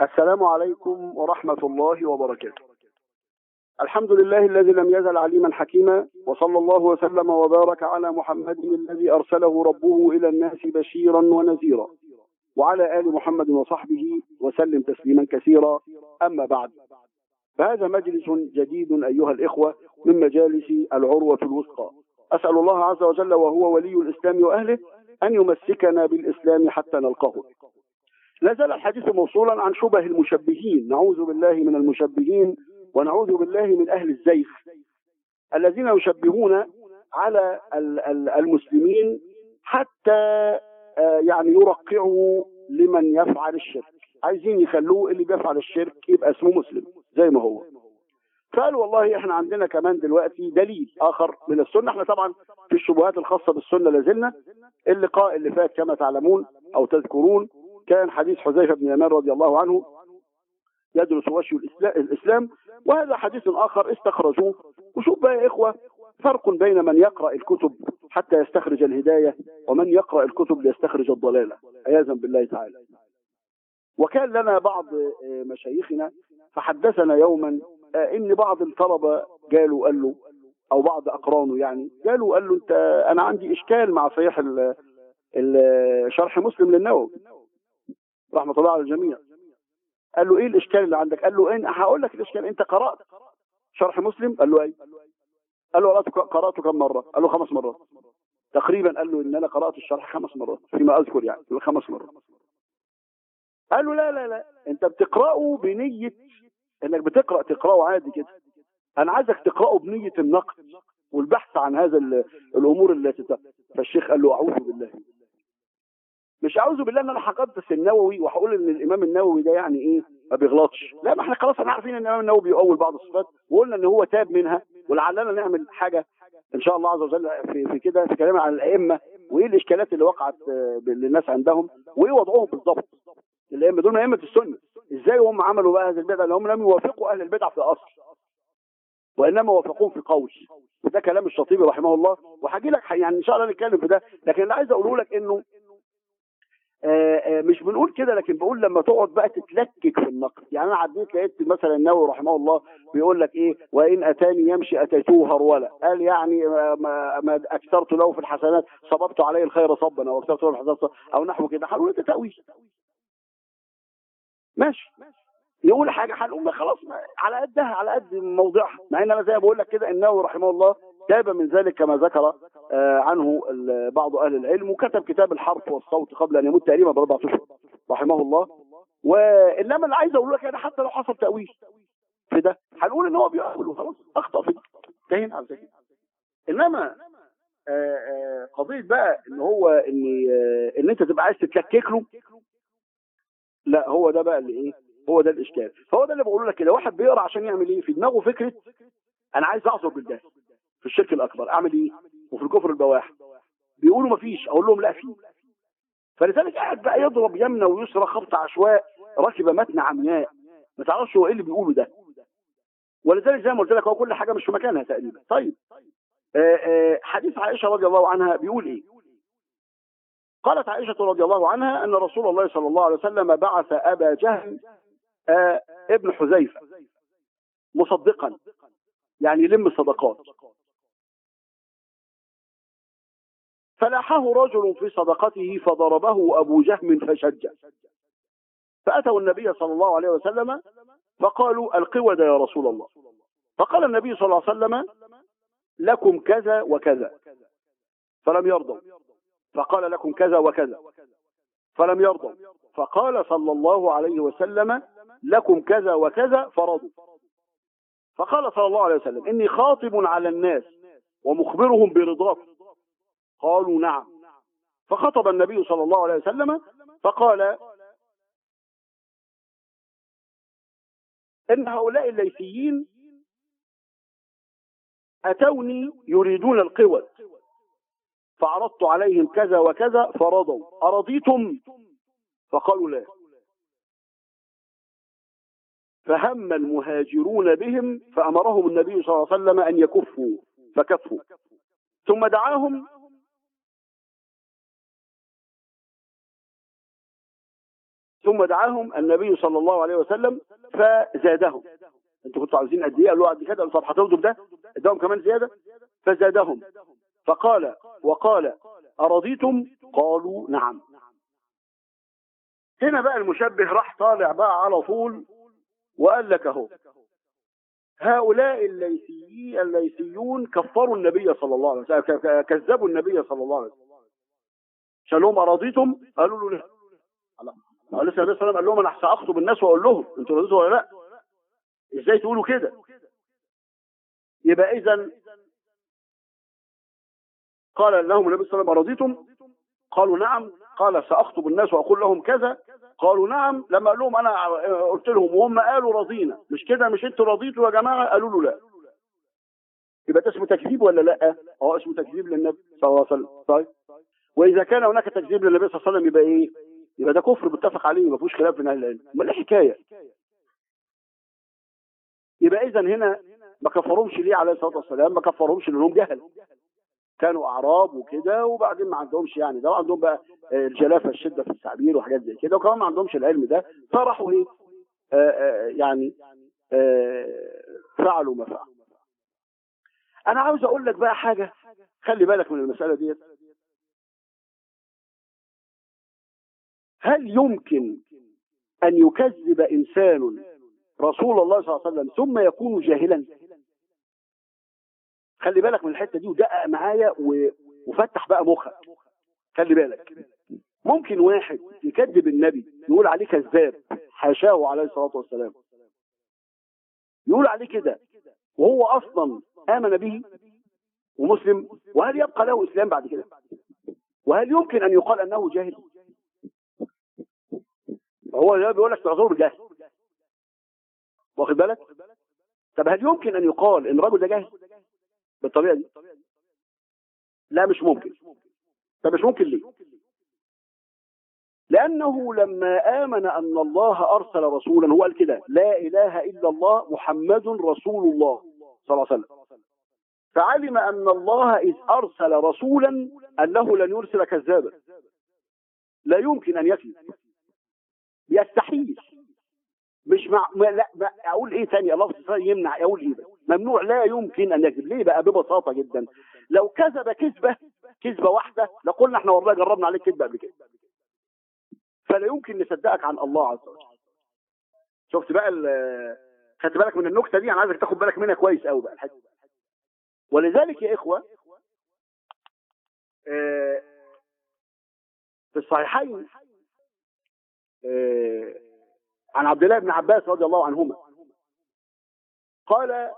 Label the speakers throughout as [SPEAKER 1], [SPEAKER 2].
[SPEAKER 1] السلام عليكم ورحمة الله وبركاته الحمد لله الذي لم يزل عليما حكيما وصلى الله وسلم وبارك على محمد الذي أرسله ربه إلى الناس بشيرا ونذيرا وعلى آل محمد وصحبه وسلم تسليما كثيرا أما بعد فهذا مجلس جديد أيها الإخوة من مجالس العروة الوثقى أسأل الله عز وجل وهو ولي الإسلام وأهله أن يمسكنا بالإسلام حتى نلقاه لا زال الحديث موصولا عن شبه المشبهين نعوذ بالله من المشبهين ونعوذ بالله من أهل الزيغ الذين يشبهون على المسلمين حتى يعني يرقعوا لمن يفعل الشرك عايزين يخلوه اللي بيفعل الشرك يبقى اسمه مسلم زي ما هو قالوا والله احنا عندنا كمان دلوقتي دليل اخر من السنه احنا طبعا في الشبهات الخاصه بالسنه لازلنا اللقاء اللي فات كما تعلمون او تذكرون كان حديث حذيفه بن يمان رضي الله عنه يدرس وشي الاسلام وهذا حديث اخر استخرجوه وشوف بقى يا اخوه فرق بين من يقرا الكتب حتى يستخرج الهدايه ومن يقرا الكتب ليستخرج الضلاله عياذا بالله تعالى وكان لنا بعض مشايخنا فحدثنا يوما ان بعض الطلبه قالوا قال له او بعض اقرانه يعني قالوا قال له انت انا عندي اشكال مع صحيح شرح مسلم للنووي رحمه الله على الجميع قال له ايه الاشكال اللي عندك قال له ان هقول لك الاشكال انت قرات شرح مسلم قال له اي قال له قراته كم مره قال له خمس مرات تقريبا قال له ان انا قرات الشرح خمس مرات فيما اذكر يعني خمس مرات قال له لا لا لا انت بتقراه بنيه انك بتقرا تقراه عادي كده انا عايزك تقراه بنيه النقد والبحث عن هذا الامور التي فالشيخ قال له اعوذ بالله مش اعوذ بالله ان انا هقدس النووي وهقول ان الامام النووي ده يعني ايه ما بيغلطش لا ما احنا خلاص احنا عارفين ان الامام النووي بيؤول بعض الصفات وقلنا ان هو تاب منها ولعلنا نعمل حاجه ان شاء الله عز وجل في, في كده في كلام عن الائمه وايه الاشكالات اللي وقعت للناس عندهم وايه وضعهم بالضبط الائمه دول من ائمه السنه ازاي هم عملوا بقى هذه البدعه اللي هم لم يوافقوا اهل البدع في الاصل وانما وافقوهم في قول وده كلام الشاطبي رحمه الله وهاجي لك يعني ان شاء الله نتكلم في ده لكن اللي عايز اقوله لك انه آآ آآ مش بنقول كده لكن بقول لما تقعد بقى تتلكك في النقد يعني انا عديت لقيت مثلا النووي رحمه الله بيقول لك ايه وان اتاني يمشي اتيته هروله قال يعني ما, ما اكثرت له في الحسنات صببت عليه الخير صبا او اكثرت له في الحسنات او نحو كده هنقول ده تاويل ماشي يقول حاجه هنقول خلاص على قدها على قد موضعها مع ان انا زي ما بقول لك كده النووي رحمه الله تاب من ذلك كما ذكر عنه بعض اهل العلم وكتب كتاب الحرف والصوت قبل ان يموت تقريبا باربع اشهر رحمه الله وانما اللي عايز اقول لك انا حتى لو حصل تاويل في ده هنقول ان هو بيأول وخلاص اخطا في ده انتهينا على كده انما آآ آآ قضيه بقى ان هو ان ان انت تبقى عايز تتلكك له لا هو ده بقى اللي ايه هو ده الاشكال فهو ده اللي بقول لك كده واحد بيقرا عشان يعمل ايه في دماغه فكره انا عايز اعذر بالله في الشرك الاكبر اعمل ايه وفي الكفر البواح بيقولوا ما فيش اقول لهم لا في فلذلك قاعد بقى يضرب يمنى ويسرى خبط عشواء راكب متن عمياء ما تعرفش هو ايه اللي بيقوله ده ولذلك زي ما قلت لك هو كل حاجه مش في مكانها تقريبا طيب آآ آآ حديث عائشه رضي الله عنها بيقول ايه قالت عائشه رضي الله عنها ان رسول الله صلى الله عليه وسلم بعث ابا جهل ابن حذيفه مصدقا يعني يلم الصدقات فلاحه رجل في صدقته فضربه أبو جهم فشج فأتوا النبي صلى الله عليه وسلم فقالوا القود يا رسول الله فقال النبي صلى الله عليه وسلم لكم كذا وكذا فلم يرضوا فقال لكم كذا وكذا فلم يرضوا فقال صلى الله عليه وسلم لكم كذا وكذا فرضوا فقال صلى الله عليه وسلم إني خاطب على الناس ومخبرهم برضاكم قالوا نعم فخطب النبي صلى الله عليه وسلم فقال إن هؤلاء الليثيين أتوني يريدون القوة فعرضت عليهم كذا وكذا فرضوا أرضيتم فقالوا لا فهم المهاجرون بهم فأمرهم النبي صلى الله عليه وسلم أن يكفوا فكفوا ثم دعاهم ثم دعاهم النبي صلى الله عليه وسلم فزادهم انتوا كنتوا عاوزين قد ايه قالوا قد كده طب هتاخدوا بده اداهم كمان زياده فزادهم فقال وقال ارضيتم قالوا نعم هنا بقى المشبه راح طالع بقى على طول وقال لك اهو هؤلاء الليثيين الليثيون كفروا النبي صلى الله عليه وسلم ك- ك- كذبوا النبي صلى الله عليه وسلم شالهم اراضيتم قالوا له لا الله. قال لسه النبي صلى الله عليه وسلم قال لهم انا ساخطب الناس واقول لهم انتوا رضيتوا ولا لا ازاي تقولوا كده يبقى اذا قال لهم النبي صلى الله عليه وسلم رضيتم قالوا نعم قال ساخطب الناس واقول لهم كذا قالوا نعم لما قال لهم انا قلت لهم وهم قالوا رضينا مش كده مش انتوا رضيتوا يا جماعه قالوا له لا يبقى ده اسمه تكذيب ولا لا اه اسمه تكذيب للنبي صلى الله عليه وسلم طيب واذا كان هناك تكذيب للنبي صلى الله عليه وسلم يبقى ايه يبقى ده كفر متفق عليه ما فيهوش خلاف من اهل العلم امال ايه الحكايه يبقى اذا هنا ما كفرهمش ليه عليه الصلاه والسلام ما كفرهمش لانهم جهل كانوا اعراب وكده وبعدين ما عندهمش يعني ده عندهم بقى آه، الجلافه الشده في التعبير وحاجات زي كده وكمان ما عندهمش العلم ده فراحوا ايه آه، آه، يعني آه، فعلوا ما فعلوا انا عاوز اقول لك بقى حاجه خلي بالك من المساله ديت هل يمكن ان يكذب انسان رسول الله صلى الله عليه وسلم ثم يكون جاهلا خلي بالك من الحته دي ودقق معايا و- وفتح بقى مخك خلي بالك ممكن واحد يكذب النبي يقول عليه كذاب حاشاه عليه الصلاه والسلام يقول عليه كده وهو اصلا امن به ومسلم وهل يبقى له اسلام بعد كده وهل يمكن ان يقال انه جاهل هو ده بيقول لك تعذره بالجهل واخد بالك طب هل يمكن ان يقال ان الرجل ده جاهل بالطريقه دي لا مش ممكن طب مش ممكن ليه لأنه لما آمن أن الله أرسل رسولا هو قال كده لا إله إلا الله محمد رسول الله صلى الله عليه وسلم فعلم أن الله إذ أرسل رسولا أنه لن يرسل كذابا لا يمكن أن يكذب يستحيل مش مع ما لا ما اقول ايه تاني الله سبحانه وتعالى يمنع اقول ايه بقى؟ ممنوع لا يمكن ان يكذب ليه بقى ببساطه جدا لو كذب كذبه كذبه واحده لقلنا احنا والله جربنا عليك كذبه قبل كده فلا يمكن نصدقك عن الله عز وجل شفت بقى ال- خدت بالك من النكته دي انا عايزك تاخد بالك منها كويس قوي بقى الحته دي. ولذلك يا اخوه آه، في الصحيحين آه، عن عبد الله بن عباس رضي الله عنهما قال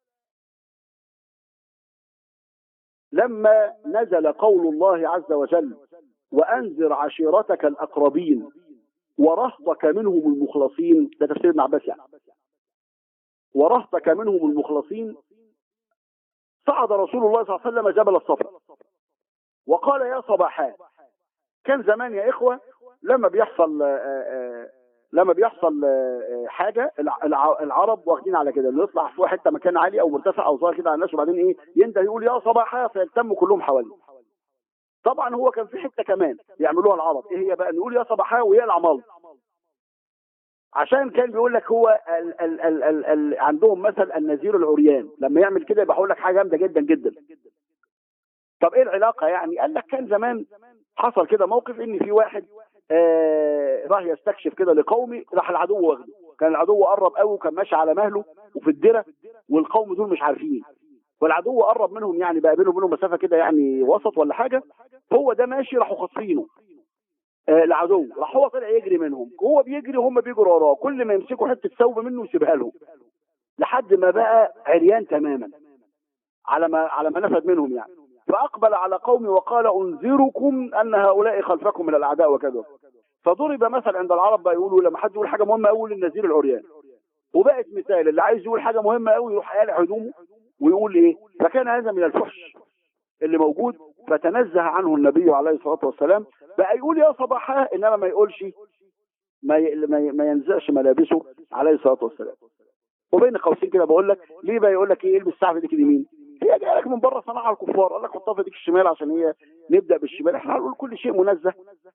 [SPEAKER 1] لما نزل قول الله عز وجل وأنذر عشيرتك الأقربين ورهطك منهم المخلصين ده تفسير ابن عباس يعني ورهطك منهم المخلصين صعد رسول الله صلى الله عليه وسلم جبل الصفا وقال يا صباحا كان زمان يا إخوة لما بيحصل آه، آه، لما بيحصل آه، حاجة الع- الع- العرب واخدين على كده اللي يطلع في حتة مكان عالي أو مرتفع أو ظاهر كده على الناس وبعدين إيه ينده يقول يا صباحا فيلتموا كلهم حواليه طبعا هو كان في حته كمان يعملوها العرب ايه هي بقى نقول يا صباحا ويقلع مال عشان كان بيقول لك هو ال ال ال ال ال عندهم مثل النذير العريان لما يعمل كده يبقى هقول لك حاجه جامده جدا جدا طب ايه العلاقه يعني قال لك كان زمان حصل كده موقف ان في واحد آه راح يستكشف كده لقومي راح العدو واخده كان العدو قرب قوي وكان ماشي على مهله وفي الدره والقوم دول مش عارفين والعدو قرب منهم يعني بقى بينه وبينهم مسافه كده يعني وسط ولا حاجه هو ده ماشي راحوا خاطفينه آه العدو راح هو طلع يجري منهم هو بيجري وهم بيجروا وراه كل ما يمسكوا حته ثوب منه يسيبها لهم لحد ما بقى عريان تماما على ما على ما نفد منهم يعني فاقبل على قومه وقال انذركم ان هؤلاء خلفكم من الاعداء وكذا فضرب مثل عند العرب بقى يقولوا لما حد يقول حاجه مهمه قوي للنذير العريان وبقت مثال اللي عايز يقول حاجه مهمه قوي يروح قالع هدومه ويقول ايه فكان هذا من الفحش اللي موجود فتنزه عنه النبي عليه الصلاه والسلام بقى يقول يا صباحا انما ما يقولش ما ي... ما, ي... ما ينزعش ملابسه عليه الصلاه والسلام وبين قوسين كده بقول لك ليه بقى يقول لك ايه البس ساعه في ايديك اليمين هي جايه لك من بره صناعه الكفار قال لك حطها في ايديك الشمال عشان هي نبدا بالشمال احنا هنقول كل شيء منزه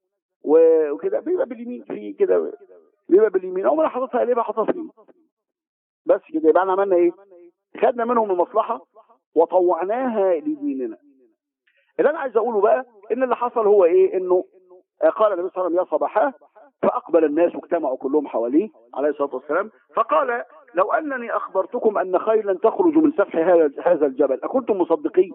[SPEAKER 1] و- وكده بيبقى باليمين في كده بيبقى باليمين اول ما حاططها قلبها حاططها في اليمين بس كده يبقى احنا عملنا ايه خدنا منهم المصلحه وطوعناها لديننا اللي انا عايز اقوله بقى ان اللي حصل هو ايه انه آه، قال النبي صلى الله عليه وسلم يا صباحا فاقبل الناس واجتمعوا كلهم حواليه عليه الصلاه والسلام فقال لو انني اخبرتكم ان خيلا تخرج من سفح هذا هذا الجبل اكنتم مصدقين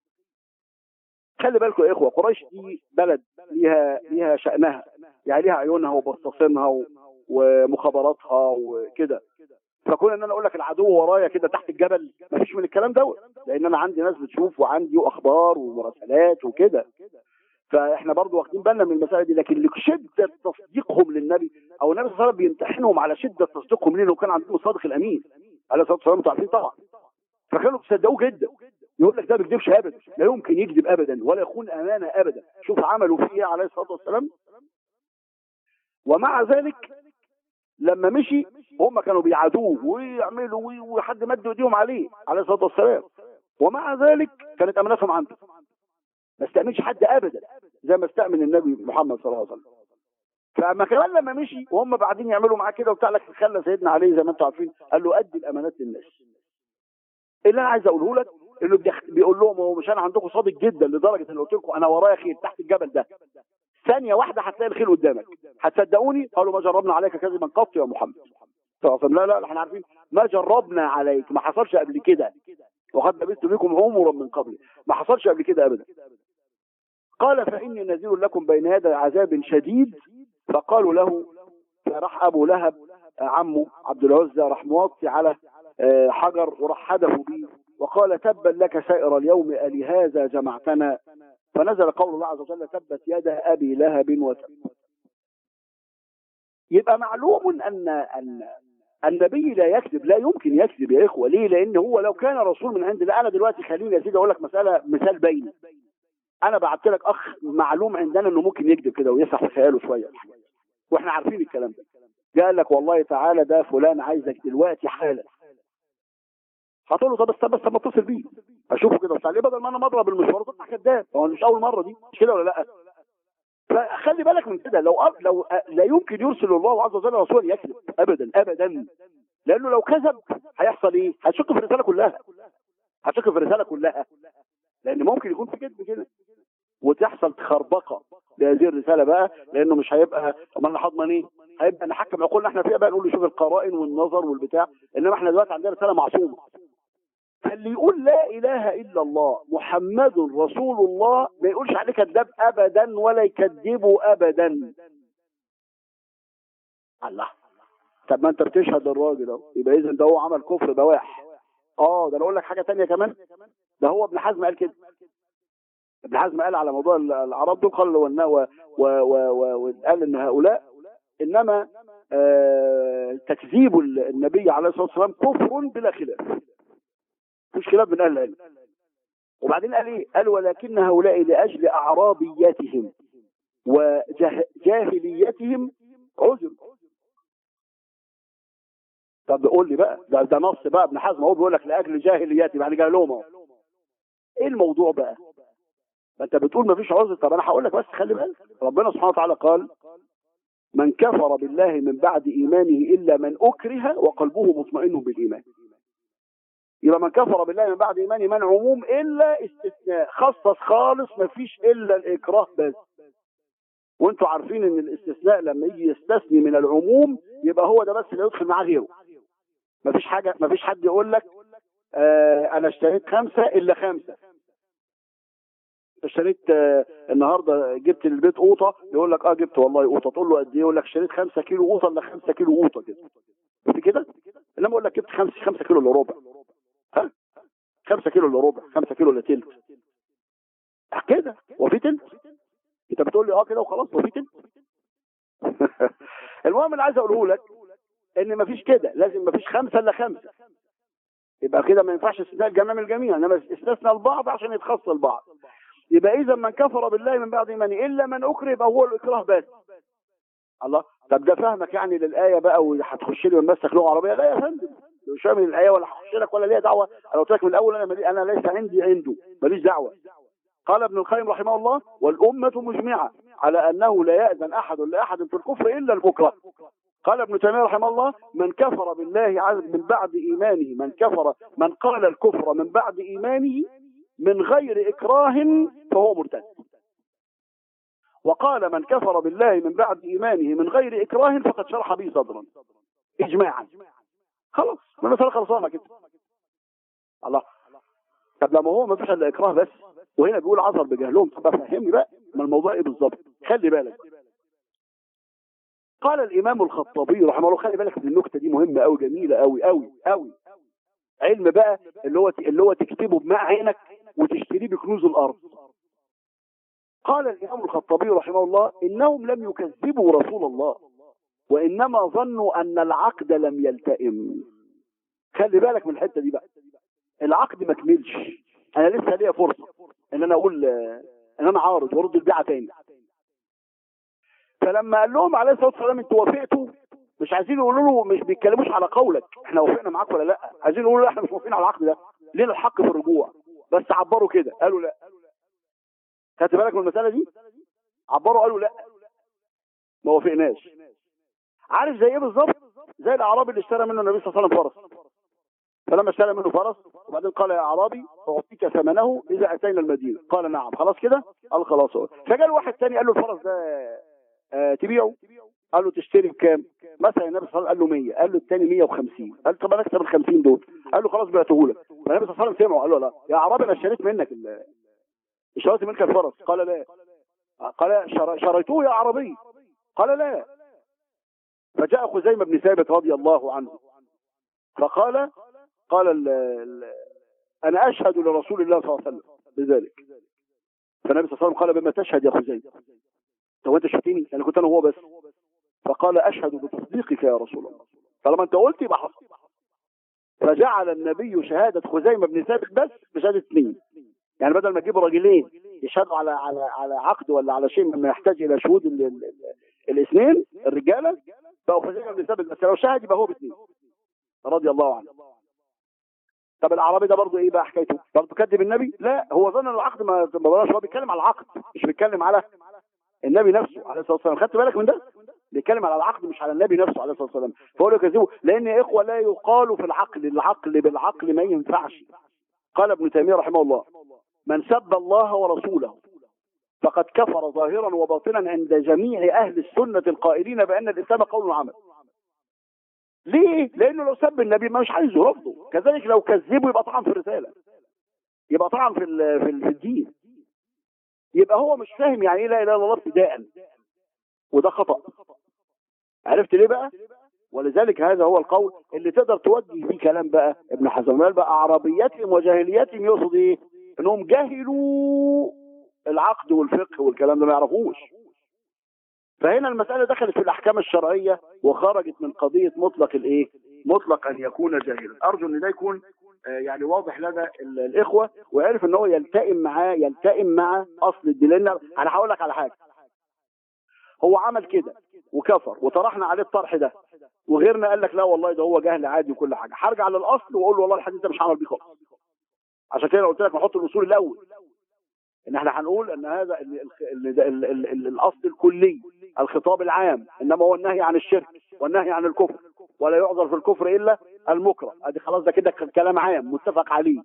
[SPEAKER 1] خلي بالكم يا اخوه قريش دي بلد ليها ليها شانها يعني ليها عيونها وبساطينها و- ومخابراتها وكده فكون ان انا اقول لك العدو ورايا كده تحت الجبل مفيش من الكلام دوت لان انا عندي ناس بتشوف وعندي اخبار ومراسلات وكده فاحنا برضو واخدين بالنا من المسائل دي لكن لشده تصديقهم للنبي او النبي صلى الله عليه وسلم بيمتحنهم على شده تصديقهم ليه وكان عندهم الصادق الامين عليه الصلاه والسلام انتوا عارفين طبعا فكانوا بيصدقوه جدا يقول لك ده ما بيكذبش ابدا لا يمكن يكذب ابدا ولا يخون امانه ابدا شوف عملوا فيه ايه عليه الصلاه والسلام ومع ذلك لما مشي هم كانوا بيعادوه ويعملوا وي- وحد مد ايديهم عليه عليه الصلاه والسلام ومع ذلك كانت امانتهم عنده ما استأمنش حد ابدا زي ما استأمن النبي محمد صلى الله عليه وسلم فاما كمان لما مشي وهم بعدين يعملوا معاه كده وبتاع لك خلى سيدنا علي زي ما انتم عارفين قال له ادي الامانات للناس اللي انا عايز اقوله لك انه بيخ- بيقول لهم هو مش انا عندكم صادق جدا لدرجه ان قلت لكم انا ورايا خيل تحت الجبل ده ثانيه واحده هتلاقي الخيل قدامك هتصدقوني قالوا ما جربنا عليك كذبا قط يا محمد صلى الله عليه وسلم لا لا احنا عارفين ما جربنا عليك ما حصلش قبل كده وقد لبثت بكم عمرا من قبل ما حصلش قبل كده ابدا قال فاني نذير لكم بين يدي عذاب شديد فقالوا له فراح ابو لهب آه، عمه عبد العزى راح موطي على آه، حجر وراح حدفه بيه وقال تبا لك سائر اليوم ألهذا جمعتنا فنزل قول الله عز وجل تبت يد ابي لهب وتب يبقى معلوم ان ان النبي لا يكذب لا يمكن يكذب يا اخوه ليه لان هو لو كان رسول من عند الله انا دلوقتي خليني يا سيدي اقول لك مساله مثال بين انا بعت لك اخ معلوم عندنا انه ممكن يكذب كده ويسرح في خياله شويه واحنا عارفين الكلام ده قال لك والله تعالى ده فلان عايزك دلوقتي حالا هتقول له طب استنى بس ما اتصل بيه اشوفه كده بتاع ليه بدل ما انا مضرب المشوار تطلع كذاب هو مش اول مره دي مش كده ولا لا فخلي بالك من كده لو لو لا يمكن يرسل الله عز وجل رسولا يكذب ابدا ابدا لانه لو كذب هيحصل ايه؟ هتشك في الرساله كلها هتشك في الرساله كلها لان ممكن يكون في كذب كده وتحصل خربقه لهذه الرساله بقى لانه مش هيبقى امال انا هضمن ايه؟ هيبقى نحكم عقولنا احنا فيها بقى نقول له شوف القرائن والنظر والبتاع انما احنا دلوقتي عندنا رساله معصومه فاللي يقول لا اله الا الله محمد رسول الله ما يقولش عليه كذاب ابدا ولا يكذبه ابدا الله طب ما انت بتشهد الراجل اهو يبقى اذا ده هو عمل كفر بواح اه ده انا اقول لك حاجه تانية كمان ده هو ابن حزم قال كده ابن حزم قال على موضوع العرب دول قال وقال و و و وقال ان هؤلاء انما آه تكذيب النبي عليه الصلاه والسلام كفر بلا خلاف مش خلاف من اهل العلم وبعدين قال ايه قال ولكن هؤلاء لاجل اعرابيتهم وجاهليتهم عذر طب قول لي بقى ده ده نص بقى ابن حزم هو بيقول لك لاجل جاهليتهم يعني جاهلهم اهو ايه الموضوع بقى ما انت بتقول ما فيش عذر طب انا هقول لك بس خلي بالك ربنا سبحانه وتعالى قال من كفر بالله من بعد ايمانه الا من اكره وقلبه مطمئن بالايمان يبقى من كفر بالله من بعد ايمانه من عموم الا استثناء خصص خالص ما فيش الا الاكراه بس وانتوا عارفين ان الاستثناء لما يجي يستثني من العموم يبقى هو ده بس اللي يدخل معاه غيره ما فيش حاجه ما فيش حد يقول لك آه انا اشتريت خمسه الا خمسه اشتريت آه النهارده جبت للبيت قوطه يقول لك اه جبت والله قوطه تقول له قد ايه يقول لك اشتريت 5 كيلو قوطه الا 5 كيلو قوطه كده في كده انما اقول لك جبت 5 5 كيلو الا ربع ها 5 كيلو الا ربع 5 كيلو الا تلت كده وفي تلت انت بتقول لي اه كده وخلاص وفي تلت المهم اللي عايز اقوله لك ان مفيش كده لازم مفيش خمسه الا خمسه يبقى كده ما ينفعش استثناء الجميع من الجميع انما استثنى البعض عشان يتخص البعض يبقى اذا من كفر بالله من بعد ايمانه الا من اكره يبقى هو الاكراه بس الله طب ده فهمك يعني للايه بقى وهتخش لي ومسك لغه عربيه لا يا فندم مش فاهم الايه ولا هخش لك ولا ليا دعوه انا قلت لك من الاول انا ملي انا ليس عندي عنده ماليش دعوه قال ابن القيم رحمه الله والامه مجمعه على انه لا ياذن احد لاحد في الكفر الا المكره قال ابن تيميه رحمه الله من كفر بالله عز من بعد ايمانه من كفر من قال الكفر من بعد ايمانه من غير اكراه فهو مرتد وقال من كفر بالله من بعد ايمانه من غير اكراه فقد شرح به صدرا اجماعا خلاص المساله خلصانه كده الله طب لما هو ما فيش الا اكراه بس وهنا بيقول عذر بجهلهم طب فهمني بقى ما الموضوع ايه بالظبط خلي بالك قال الامام الخطابي رحمه الله خلي بالك من النكته دي مهمه قوي جميله قوي قوي قوي علم بقى اللي هو اللي هو تكتبه بماء عينك وتشتريه بكنوز الارض قال الامام الخطابي رحمه الله انهم لم يكذبوا رسول الله وانما ظنوا ان العقد لم يلتئم خلي بالك من الحته دي بقى العقد ما كملش انا لسه ليا فرصه ان انا اقول ان انا عارض وارد البيعه تاني فلما قال لهم عليه الصلاه والسلام انتوا وافقتوا مش عايزين يقولوا له مش بيتكلموش على قولك احنا وافقنا معاك ولا لا عايزين يقولوا له احنا مش موافقين على العقد ده لينا الحق في الرجوع بس عبروا كده قالوا لا خدت بالك من المساله دي عبروا قالوا لا ما وافقناش عارف زي ايه بالظبط زي الاعرابي اللي اشترى منه النبي صلى الله عليه وسلم فرس فلما اشترى منه فرس وبعدين قال يا اعرابي اعطيك ثمنه اذا اتينا المدينه قال نعم خلاص كده قال خلاص هو فجاء واحد ثاني قال له الفرس ده آه تبيعه قال له تشتري بكام مثلا النبي صلى الله عليه وسلم قال له 100 قال له الثاني 150 قال له طب انا اكسب ال 50 دول قال له خلاص بعته لك فالنبي صلى الله عليه وسلم سمعه قال له لا يا اعرابي انا اشتريت منك اشتريت منك الفرس قال لا قال شريته يا عربي قال لا فجاء خزيمة بن ثابت رضي الله عنه فقال قال ال ال أنا أشهد لرسول الله صلى الله عليه وسلم بذلك فالنبي صلى الله عليه وسلم قال بما تشهد يا خزيمة طب انت شفتني انا كنت انا وهو بس فقال اشهد بتصديقك يا رسول الله طالما انت قلت يبقى حصل فجعل النبي شهادة خزيمة بن ثابت بس بشهادة اثنين يعني بدل ما تجيب راجلين يشهدوا على على على عقد ولا على شيء مما يحتاج الى شهود الاثنين الرجاله بقوا خزيمة بن ثابت بس لو شهد يبقى هو باثنين رضي الله عنه طب الاعرابي ده برضه ايه بقى حكايته برضه كذب النبي لا هو ظن ان العقد ما بلاش هو بيتكلم على العقد مش بيتكلم على النبي نفسه عليه الصلاه والسلام خدت بالك من ده بيتكلم على العقد مش على النبي نفسه عليه الصلاه والسلام فهو يكذبه لان يا اخوه لا يقال في العقل العقل بالعقل ما ينفعش قال ابن تيميه رحمه الله من سب الله ورسوله فقد كفر ظاهرا وباطنا عند جميع اهل السنه القائلين بان الاسلام قول وعمل ليه؟ لانه لو سب النبي ما مش عايز يرفضه كذلك لو كذبه يبقى طعن في الرساله يبقى طعن في في الدين يبقى هو مش فاهم يعني ايه لا اله الا الله ابتداء وده خطا عرفت ليه بقى ولذلك هذا هو القول اللي تقدر توجه فيه كلام بقى ابن حزم قال بقى عربيتهم وجاهليتهم يقصد ايه انهم جهلوا العقد والفقه والكلام ده ما يعرفوش فهنا المسألة دخلت في الأحكام الشرعية وخرجت من قضية مطلق الإيه؟ مطلق أن يكون جاهلا أرجو أن ده يكون يعني واضح لدى الإخوة ويعرف أن هو يلتئم معاه يلتئم مع أصل الدين لأن أنا هقول لك على حاجة هو عمل كده وكفر وطرحنا عليه الطرح ده وغيرنا قال لك لا والله ده هو جهل عادي وكل حاجة هرجع للأصل وأقول له والله الحديث ده مش هعمل بيه خالص عشان كده قلت لك نحط الأصول الأول ان احنا هنقول ان هذا ال ال ال ال ال الاصل الكلي الخطاب العام انما هو النهي عن الشرك والنهي عن الكفر ولا يعذر في الكفر الا المكره ادي خلاص ده كده كلام عام متفق عليه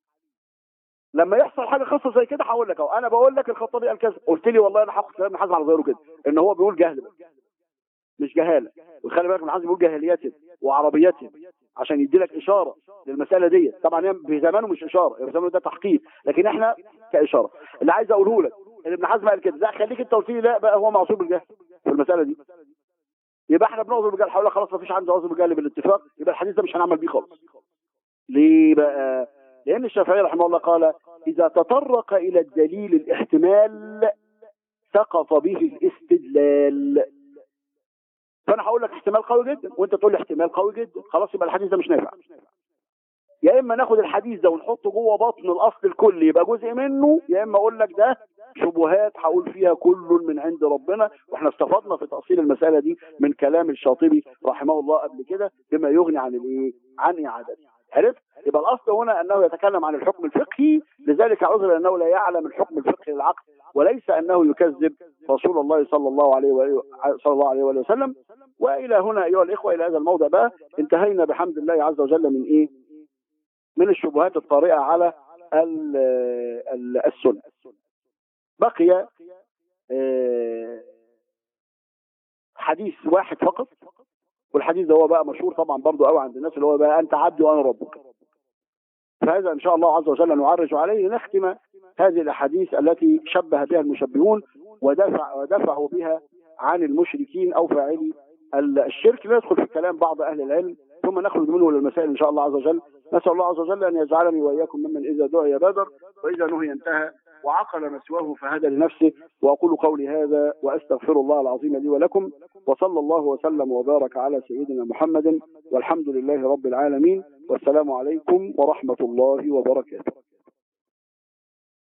[SPEAKER 1] لما يحصل حاجه خاصه زي كده هقول لك اهو انا بقول لك الخطابي قال كذا قلت لي والله انا هاخد كلام ابن حزم على ظاهره كده ان هو بيقول جهل بس مش جهاله وخلي بالك ابن حزم بيقول جاهليته وعربيته عشان يدي لك اشاره للمساله دي طبعا في زمانه مش اشاره في زمانه ده تحقيق لكن احنا كاشاره اللي عايز اقوله لك ان ابن حزم قال كده لا خليك انت قلت لي لا بقى هو معصوم بالجهل في المساله دي يبقى احنا بنعذر بالجهل حول خلاص ما فيش عنده عذر بالجهل بالاتفاق يبقى الحديث ده مش هنعمل بيه خالص ليه بقى لان الشافعي رحمه الله قال اذا تطرق الى الدليل الاحتمال سقط به الاستدلال فانا هقول لك احتمال قوي جدا وانت تقول لي احتمال قوي جدا خلاص يبقى الحديث ده مش نافع يا اما ناخد الحديث ده ونحطه جوه بطن الاصل الكلي يبقى جزء منه يا اما اقول لك ده شبهات هقول فيها كل من عند ربنا واحنا استفدنا في تاصيل المساله دي من كلام الشاطبي رحمه الله قبل كده بما يغني عن الايه عن اعادته عرفت يبقى الاصل هنا انه يتكلم عن الحكم الفقهي لذلك عذر انه لا يعلم الحكم الفقهي للعقد وليس انه يكذب رسول الله صلى الله عليه وآله صلى الله عليه وآله وسلم والى هنا ايها الاخوه الى هذا الموضع بقى انتهينا بحمد الله عز وجل من ايه؟ من الشبهات الطارئه على ال- ال- السنه. بقي آه، حديث واحد فقط والحديث ده هو بقى مشهور طبعا برضو قوي عند الناس اللي هو بقى انت عبدي وانا ربك فهذا ان شاء الله عز وجل نعرج عليه لنختم هذه الاحاديث التي شبه بها المشبهون ودفع ودفعوا بها عن المشركين او فاعلي ال- الشرك ندخل في كلام بعض اهل العلم ثم نخرج منه الى المسائل ان شاء الله عز وجل نسال الله عز وجل ان يجعلني واياكم ممن اذا دعي بادر واذا نهي انتهى وعقل مسواه فهدى لنفسه واقول قولي هذا واستغفر الله العظيم لي ولكم وصلى الله وسلم وبارك على سيدنا محمد والحمد لله رب العالمين والسلام عليكم ورحمه الله وبركاته